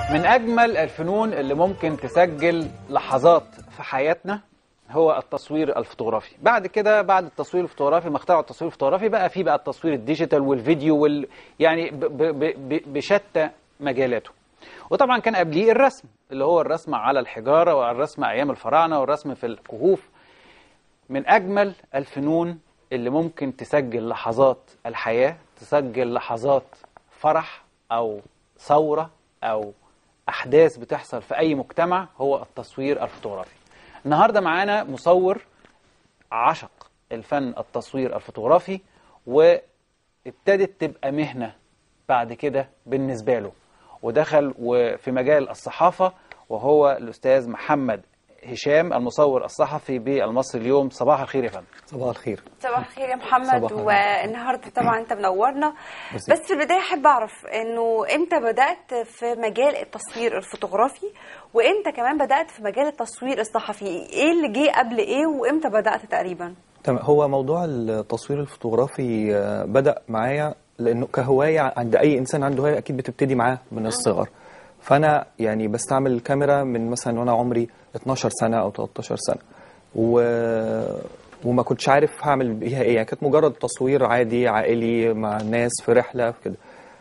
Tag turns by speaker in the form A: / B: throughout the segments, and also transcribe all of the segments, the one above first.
A: من أجمل الفنون اللي ممكن تسجل لحظات في حياتنا هو التصوير الفوتوغرافي بعد كده بعد التصوير الفوتوغرافي ما اخترعوا التصوير الفوتوغرافي بقى في بقى التصوير الديجيتال والفيديو وال يعني ب ب ب ب بشتى مجالاته وطبعا كان قبليه الرسم اللي هو الرسم على الحجارة والرسم أيام الفراعنة والرسم في الكهوف من أجمل الفنون اللي ممكن تسجل لحظات الحياة تسجل لحظات فرح أو ثورة أو أحداث بتحصل في أي مجتمع هو التصوير الفوتوغرافي النهاردة معانا مصور عشق الفن التصوير الفوتوغرافي وابتدت تبقى مهنة بعد كده بالنسبة له ودخل في مجال الصحافة وهو الأستاذ محمد هشام المصور الصحفي بالمصري اليوم صباح الخير يا فندم
B: صباح الخير
C: صباح الخير يا محمد
B: صباح الخير.
C: والنهارده طبعا انت منورنا
B: ميرسي.
C: بس في البدايه احب اعرف انه امتى بدات في مجال التصوير الفوتوغرافي وامتى كمان بدات في مجال التصوير الصحفي ايه اللي جه قبل ايه وامتى بدات تقريبا
B: تمام هو موضوع التصوير الفوتوغرافي آه، بدأ معايا لأنه كهواية عند أي إنسان عنده هواية أكيد بتبتدي معاه من الصغر فأنا يعني بستعمل الكاميرا من مثلا وأنا عمري 12 سنة أو 13 سنة و... وما كنتش عارف هعمل بيها إيه يعني كانت مجرد تصوير عادي عائلي مع الناس في رحلة في كده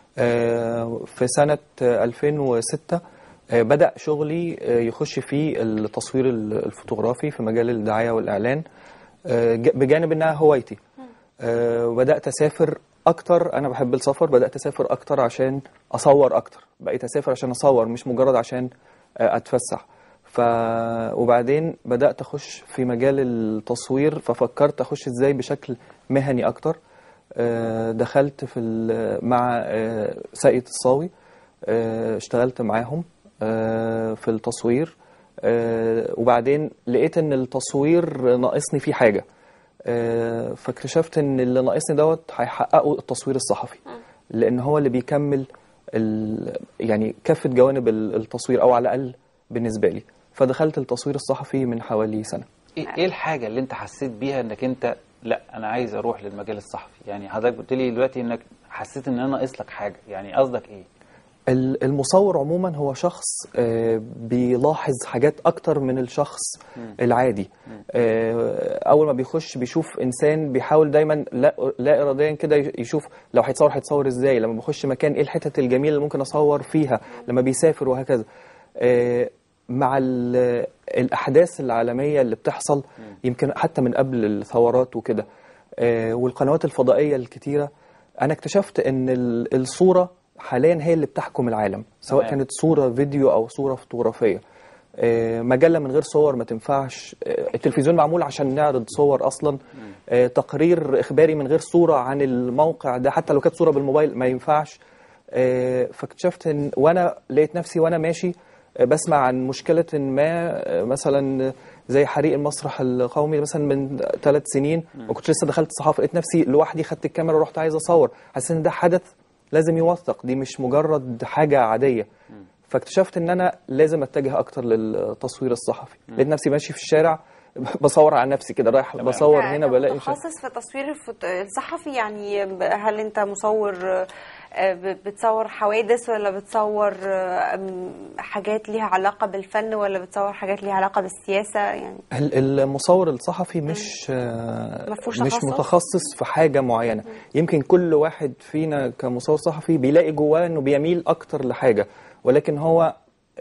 B: آه، في سنة آه، 2006 آه، بدأ شغلي آه، يخش في التصوير الفوتوغرافي في مجال الدعاية والإعلان آه، ج- بجانب انها هوايتي آه، وبدات اسافر اكتر انا بحب السفر بدات اسافر اكتر عشان اصور اكتر بقيت اسافر عشان اصور مش مجرد عشان آه، اتفسح ف وبعدين بدات اخش في مجال التصوير ففكرت اخش ازاي بشكل مهني اكتر آه، دخلت في ال- مع آه، ساقية الصاوي آه، اشتغلت معاهم آه، في التصوير آه، وبعدين لقيت ان التصوير ناقصني فيه حاجه آه، فاكتشفت ان اللي ناقصني دوت هيحققه التصوير الصحفي لان هو اللي بيكمل ال- يعني كافه جوانب ال- التصوير او على الاقل بالنسبه لي فدخلت التصوير الصحفي من حوالي سنه
A: إيه إيه الحاجة اللي أنت حسيت بيها إنك أنت لا أنا عايز أروح للمجال الصحفي يعني حضرتك قلت لي دلوقتي إنك حسيت إن أنا ناقص لك حاجة يعني قصدك إيه؟
B: ال- المصور عموما هو شخص آه، بيلاحظ حاجات اكتر من الشخص العادي آه، اول ما بيخش بيشوف انسان بيحاول دايما لا, لا اراديا كده يشوف لو هيتصور هيتصور ازاي لما بيخش مكان ايه الحتت الجميله اللي ممكن اصور فيها لما بيسافر وهكذا آه، مع ال- الاحداث العالميه اللي بتحصل يمكن حتى من قبل الثورات وكده آه، والقنوات الفضائيه الكتيره انا اكتشفت ان ال- الصوره حاليا هي اللي بتحكم العالم سواء
A: تمام.
B: كانت صوره فيديو او صوره فوتوغرافيه آه، مجله من غير صور ما تنفعش آه، التلفزيون معمول عشان نعرض صور اصلا آه، تقرير اخباري من غير صوره عن الموقع ده حتى لو كانت صوره بالموبايل ما ينفعش آه، فاكتشفت ان وانا لقيت نفسي وانا ماشي آه، بسمع عن مشكله ما آه، مثلا زي حريق المسرح القومي مثلا من ثلاث سنين ما كنتش لسه دخلت صحافه لقيت نفسي لوحدي خدت الكاميرا ورحت عايز اصور حسيت ان ده حدث لازم يوثق دي مش مجرد حاجه عاديه فاكتشفت ان انا لازم اتجه اكتر للتصوير الصحفي لقيت نفسي ماشي في الشارع بصور على نفسي كده رايح بصور هنا
C: أنت
B: بلاقي مش
C: متخصص في التصوير الفوت- الصحفي يعني هل انت مصور آه، ب- بتصور حوادث ولا بتصور آه، أم، حاجات ليها علاقة بالفن ولا بتصور حاجات ليها علاقة بالسياسة يعني
B: ال- المصور الصحفي مش آه،
C: مفهوش
B: مش
C: تخصص؟
B: متخصص في حاجه معينه يمكن كل واحد فينا كمصور صحفي بيلاقي جواه انه بيميل اكتر لحاجه ولكن هو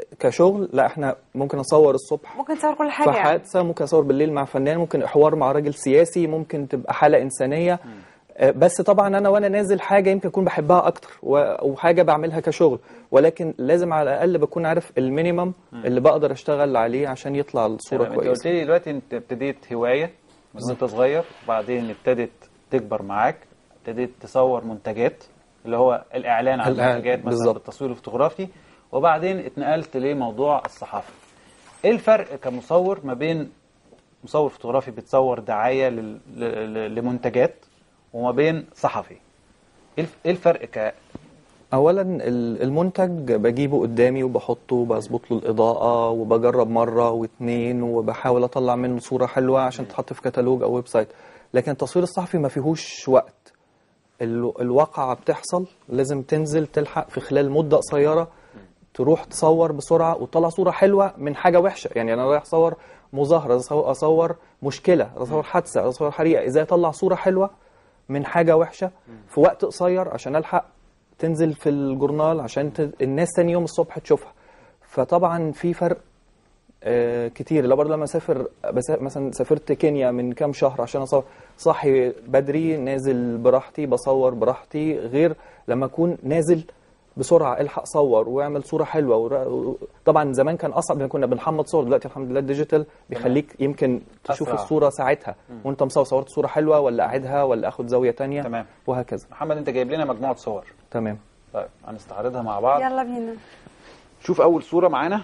B: كشغل لا احنا ممكن اصور الصبح
C: ممكن تصور كل
B: في
C: حاجة يعني.
B: حادثه ممكن اصور بالليل مع فنان ممكن حوار مع راجل سياسي ممكن تبقى حاله انسانيه آه، بس طبعا انا وانا نازل حاجه يمكن اكون بحبها اكتر و- وحاجه بعملها كشغل ولكن لازم على الاقل بكون عارف المينيمم اللي بقدر اشتغل عليه عشان يطلع الصوره
A: تمام. انت قلت
B: كويسه
A: لي دلوقتي انت ابتديت هوايه من وانت صغير وبعدين ابتدت تكبر معاك ابتديت تصور منتجات اللي هو الاعلان عن
B: الإعلان،
A: المنتجات مثلا
B: بالظبط.
A: بالتصوير الفوتوغرافي وبعدين اتنقلت لموضوع الصحافه ايه الفرق كمصور ما بين مصور فوتوغرافي بتصور دعايه لل- ل- ل- لمنتجات وما بين صحفي ايه الف- ايه الفرق ك
B: اولا ال- المنتج بجيبه قدامي وبحطه بظبط له الاضاءه وبجرب مره واتنين وبحاول اطلع منه صوره حلوه عشان تتحط في كتالوج او ويب سايت لكن التصوير الصحفي ما فيهوش وقت ال- الواقعه بتحصل لازم تنزل تلحق في خلال مده قصيره تروح تصور بسرعه وتطلع صوره حلوه من حاجه وحشه يعني انا رايح اصور مظاهره أصور- اصور مشكله اصور حادثه اصور حريقه ازاي اطلع صوره حلوه من حاجه وحشه في وقت قصير عشان الحق تنزل في الجورنال عشان ت... الناس تاني يوم الصبح تشوفها فطبعا في فرق آه، كتير لو برضه لما اسافر بس مثلا سافرت كينيا من كام شهر عشان اصور صاحي بدري نازل براحتي بصور براحتي غير لما اكون نازل بسرعه الحق صور واعمل صوره حلوه ور- و- طبعا زمان كان اصعب لان كنا بنحمض صور دلوقتي الحمد لله الديجيتال بيخليك يمكن تشوف
A: أسرع.
B: الصوره ساعتها وانت مصور صورت صوره حلوه ولا اعيدها ولا اخد زاويه تانية
A: تمام.
B: وهكذا
A: محمد انت جايب لنا مجموعه صور
B: تمام
A: طيب هنستعرضها مع بعض
C: يلا بينا
A: شوف اول صوره معانا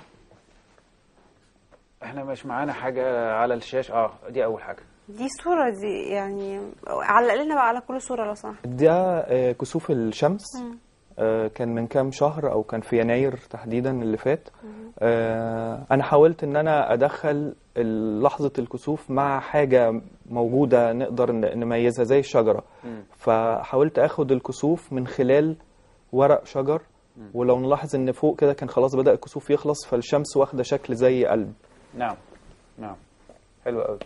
A: احنا مش معانا حاجه على الشاشه اه دي اول حاجه
C: دي صورة دي يعني علق لنا بقى على كل صورة لو سمحت
B: ده آه، كسوف الشمس آه، كان من كام شهر او كان في يناير تحديدا اللي فات آه، انا حاولت ان انا ادخل لحظة الكسوف مع حاجة موجودة نقدر ن- نميزها زي الشجرة فحاولت اخد الكسوف من خلال ورق شجر ولو نلاحظ ان فوق كده كان خلاص بدأ الكسوف يخلص فالشمس واخدة شكل زي قلب
A: نعم نعم حلو قوي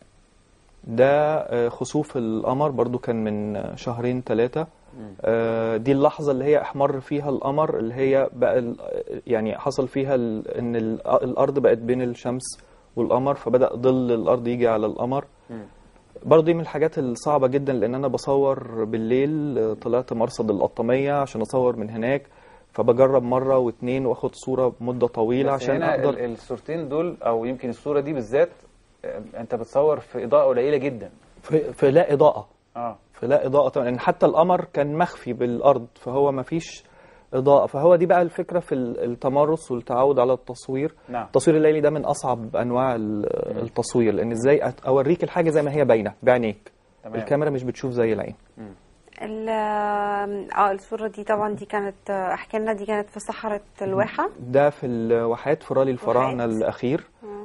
B: ده آه، خسوف القمر برضو كان من آه، شهرين ثلاثة دي اللحظة اللي هي احمر فيها القمر اللي هي بقى ال- يعني حصل فيها ال- ان ال- الارض بقت بين الشمس والقمر فبدأ ظل الارض يجي على القمر برضه دي من الحاجات الصعبة جدا لان انا بصور بالليل آه، طلعت مرصد القطامية عشان اصور من هناك فبجرب مرة واتنين واخد صورة مدة طويلة
A: بس
B: عشان
A: هنا
B: اقدر
A: ال- الصورتين دول او يمكن الصوره دي بالذات آه، انت بتصور في اضاءه قليله جدا
B: في, في لا اضاءة
A: اه
B: فلا إضاءة طبعا لأن حتى القمر كان مخفي بالأرض فهو ما فيش إضاءة فهو دي بقى الفكرة في ال- التمرس والتعود على التصوير
A: نعم
B: التصوير الليلي ده من أصعب أنواع ال- التصوير لأن إزاي أت- أوريك الحاجة زي ما هي باينة بعينيك
A: تمام.
B: الكاميرا مش بتشوف زي العين
C: ال- اه الصورة دي طبعا دي كانت احكي لنا دي كانت في صحراء الواحة
B: ده في الواحات في رالي الفراعنة
C: واحات.
B: الأخير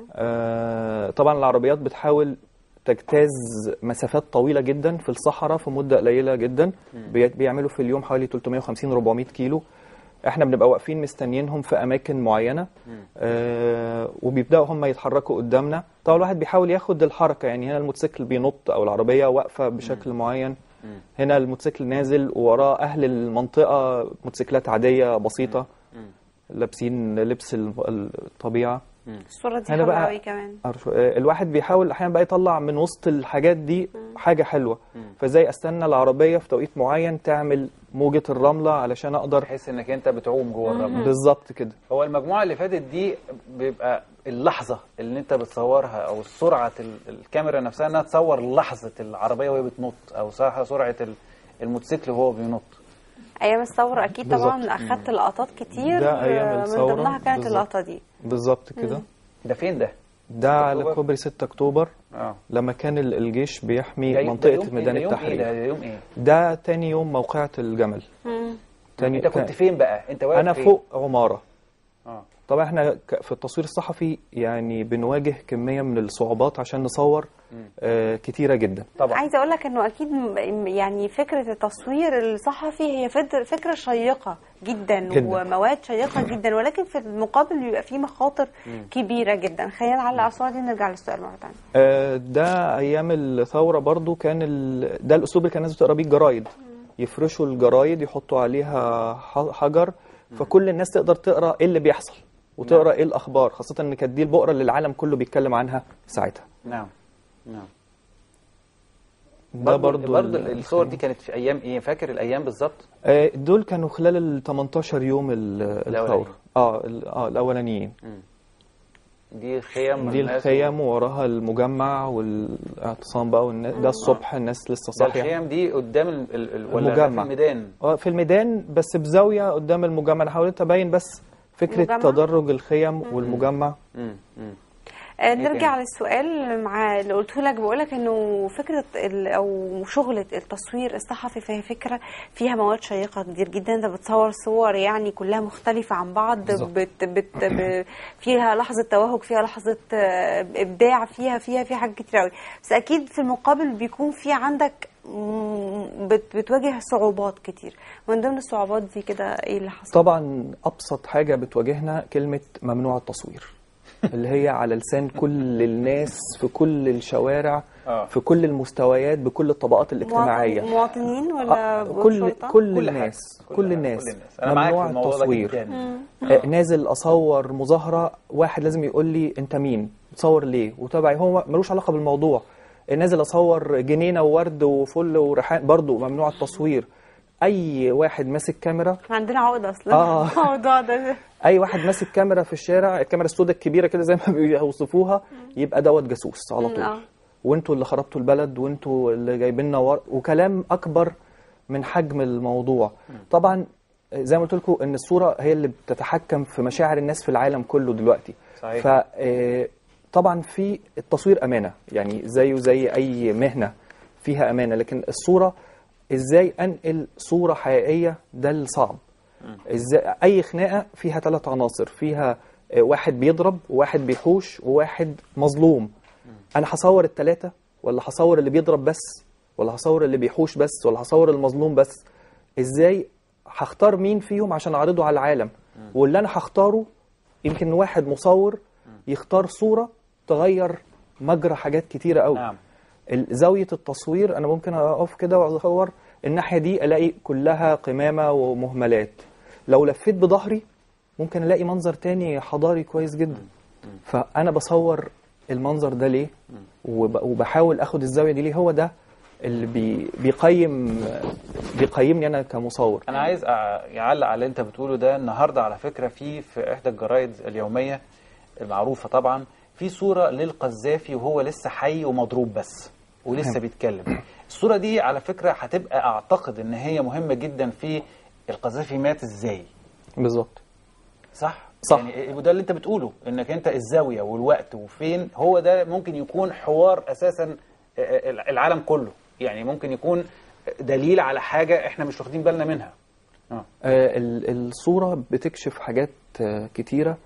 B: آه طبعا العربيات بتحاول تجتاز مسافات طويلة جدا في الصحراء في مدة قليلة جدا بي- بيعملوا في اليوم حوالي 350 400 كيلو احنا بنبقى واقفين مستنيينهم في اماكن معينه آه وبيبداوا هم يتحركوا قدامنا طبعا الواحد بيحاول ياخد الحركه يعني هنا الموتوسيكل بينط او العربيه واقفه بشكل معين هنا الموتوسيكل نازل ووراه اهل المنطقه موتوسيكلات عاديه بسيطه لابسين لبس ال- الطبيعه
C: الصورة دي
B: هنا
C: حلوة
B: بقى-
C: قوي كمان
B: أرشو- آه، الواحد بيحاول احيانا بقى يطلع من وسط الحاجات دي حاجه حلوه فازاي استنى العربيه في توقيت معين تعمل موجه الرمله علشان اقدر
A: تحس انك انت بتعوم جوه الرمل
B: بالظبط كده
A: هو المجموعه اللي فاتت دي بيبقى اللحظه اللي انت بتصورها او سرعه ال- الكاميرا نفسها انها تصور لحظه العربيه وهي بتنط او صح- سرعه ال- الموتوسيكل وهو بينط
C: ايام الثورة اكيد طبعا
B: بالظبط.
C: اخدت لقطات كتير
B: ده أيام
C: من
B: الثورة.
C: ضمنها كانت
B: بالظبط.
C: اللقطة دي
B: بالظبط كده
A: ده فين ده؟
B: ده على
A: أكتوبر؟
B: كوبري 6 اكتوبر
A: اه
B: لما كان ال- الجيش
A: ده
B: بيحمي
A: يوم- ده
B: منطقه
A: يوم إيه؟
B: ميدان
A: ده يوم ايه
B: التحرير
A: ده ده يوم ايه؟
B: ده تاني يوم موقعة الجمل
C: مم.
B: تاني
A: انت كنت فين بقى؟ انت واقف
B: انا
A: فين؟
B: فوق عمارة
A: اه
B: طبعا احنا ك- في التصوير الصحفي يعني بنواجه كمية من الصعوبات عشان نصور آه كتيرة جدا
A: طبعا
C: عايزه اقول لك انه اكيد م- يعني فكره التصوير الصحفي هي فكر- فكره شيقه جدا,
B: جداً.
C: ومواد شيقه جدا ولكن في المقابل بيبقى فيه مخاطر كبيره جدا خلينا نعلق على الصوره دي ونرجع للسؤال مره ثانيه
B: آه ده ايام الثورة برضو كان ال... ده الاسلوب اللي كان الناس بتقرا بيه الجرايد يفرشوا الجرايد يحطوا عليها ح- حجر فكل الناس تقدر تقرا ايه اللي بيحصل وتقرا ايه الاخبار خاصة ان كانت دي البؤرة اللي العالم كله بيتكلم عنها ساعتها
A: نعم نعم
B: ده
A: برضه
B: برضو
A: برضه
B: ال-
A: الصور دي كانت في ايام ايه؟ فاكر الايام بالظبط؟
B: آه، دول كانوا خلال ال 18 يوم ال-
A: الأولانيين.
B: الثورة اه ال- اه الاولانيين
A: دي خيم
B: دي
A: الناس
B: الخيم ووراها المجمع والاعتصام بقى والناس ده الصبح الناس لسه
A: ده
B: صاحيه
A: الخيم دي قدام ال... ال... ال... ولا
B: المجمع.
A: في الميدان؟
B: اه في الميدان بس بزاويه قدام المجمع انا حاولت ابين بس فكره
C: المجمع؟
B: تدرج الخيم والمجمع
A: مم. مم.
C: آه،
A: تاني؟
C: نرجع للسؤال مع اللي قلته لك بقول لك انه فكره ال- او شغله التصوير الصحفي فهي فكره فيها مواد شيقه كتير جدا انت بتصور صور يعني كلها مختلفه عن بعض
B: بالظبط.
C: بت بت ب فيها لحظه توهج فيها لحظه آه، ابداع فيها فيها فيها حاجات كتير قوي بس اكيد في المقابل بيكون في عندك م- بت- بتواجه صعوبات كتير من ضمن الصعوبات دي كده ايه اللي حصل
B: طبعا ابسط حاجه بتواجهنا كلمه ممنوع التصوير اللي هي على لسان كل الناس في كل الشوارع
A: آه.
B: في كل المستويات بكل الطبقات الاجتماعيه
C: مواطن- مواطنين ولا
B: آه، كل
C: شرطة؟
B: كل
A: كل حاجة.
B: الناس
A: كل
B: كل
A: حاجة.
B: الناس
A: كل الناس. أنا معاك
B: ممنوع
A: في الموضوع ده
B: التصوير
A: جداً.
B: آه، نازل اصور مظاهره واحد لازم يقول لي انت مين بتصور ليه وتبعي هو ملوش علاقه بالموضوع نازل اصور جنينه وورد وفل وريحان برضو ممنوع التصوير اي واحد ماسك كاميرا
C: احنا عندنا عقد اصلا
B: آه.
C: الموضوع ده
B: اي واحد ماسك كاميرا في الشارع الكاميرا السوداء الكبيره كده زي ما بيوصفوها يبقى دوت جاسوس على
C: مم،
B: طول
C: آه.
B: وانتوا اللي خربتوا البلد وانتوا اللي جايبين لنا ور... وكلام اكبر من حجم الموضوع طبعا زي ما قلت لكم ان الصوره هي اللي بتتحكم في مشاعر الناس في العالم كله دلوقتي
A: صحيح.
B: ف آه، طبعا في التصوير امانه يعني زيه زي اي مهنه فيها امانه لكن الصوره ازاي انقل صوره حقيقيه ده الصعب ازاي اي خناقه فيها ثلاث عناصر فيها آه، واحد بيضرب وواحد بيحوش وواحد مظلوم انا هصور الثلاثه ولا هصور اللي بيضرب بس ولا هصور اللي بيحوش بس ولا هصور المظلوم بس ازاي هختار مين فيهم عشان اعرضه على العالم واللي انا هختاره يمكن واحد مصور يختار صوره تغير مجرى حاجات كتيره قوي
A: نعم
B: ال- زاويه التصوير انا ممكن اقف كده واصور الناحيه دي الاقي كلها قمامه ومهملات لو لفيت بظهري ممكن الاقي منظر تاني حضاري كويس جدا فانا بصور المنظر ده ليه وب- وبحاول اخد الزاويه دي ليه هو ده اللي بي بيقيم بيقيمني انا كمصور
A: انا عايز أع- يعلق على اللي انت بتقوله ده النهارده على فكره في في احدى الجرايد اليوميه المعروفه طبعا في صوره للقذافي وهو لسه حي ومضروب بس ولسه
B: تمام.
A: بيتكلم الصوره دي على فكره هتبقى اعتقد ان هي مهمه جدا في القذافي مات ازاي
B: بالظبط
A: صح
B: صح.
A: يعني وده اللي انت بتقوله انك انت الزاويه والوقت وفين هو ده ممكن يكون حوار اساسا العالم كله يعني ممكن يكون دليل على حاجه احنا مش واخدين بالنا منها اه
B: آه، ال- الصوره بتكشف حاجات آه، كتيره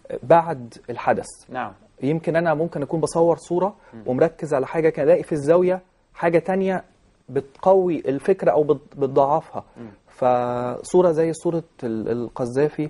B: بعد الحدث
A: نعم
B: يمكن انا ممكن اكون بصور صوره ومركز على حاجه كده الاقي في الزاويه حاجه تانية بتقوي الفكره او بت- بتضعفها فصوره زي صوره ال- القذافي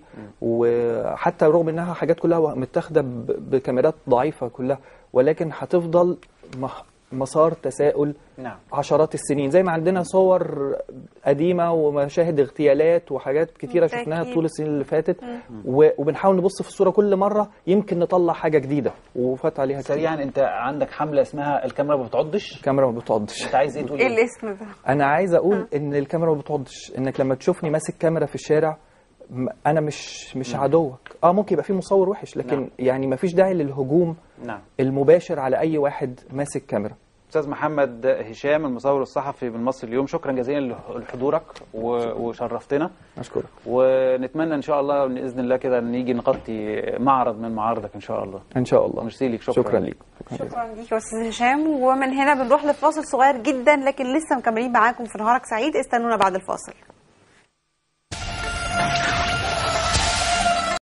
B: وحتى رغم انها حاجات كلها متاخده ب- بكاميرات ضعيفه كلها ولكن هتفضل مح- مسار تساؤل
A: نعم
B: عشرات السنين زي ما عندنا صور قديمة ومشاهد اغتيالات وحاجات كتيرة
C: بالتأكيد.
B: شفناها طول السنين اللي فاتت و- وبنحاول نبص في الصورة كل مرة يمكن نطلع حاجة جديدة وفات عليها كتير
A: سريعا انت عندك حمله اسمها الكاميرا ما بتعضش
B: الكاميرا ما بتعضش
A: انت عايز ايه تقول
C: ايه
A: ايه
C: الاسم ده
B: انا عايز اقول ان الكاميرا ما بتعضش انك لما تشوفني ماسك كاميرا في الشارع م- انا مش مش عدوك اه ممكن يبقى في مصور وحش لكن
A: نعم.
B: يعني ما فيش داعي للهجوم
A: نعم
B: المباشر على اي واحد ماسك كاميرا
A: استاذ محمد هشام المصور الصحفي من مصر اليوم شكرا جزيلا لحضورك و- وشرفتنا
B: اشكرك
A: ونتمنى ان شاء الله باذن الله كده نيجي نغطي معرض من معارضك ان شاء الله
B: ان شاء الله
A: ميرسي ليك شكرا
B: شكرا ليك
C: شكرا ليك يا استاذ هشام ومن هنا بنروح لفاصل صغير جدا لكن لسه مكملين معاكم في نهارك سعيد استنونا بعد الفاصل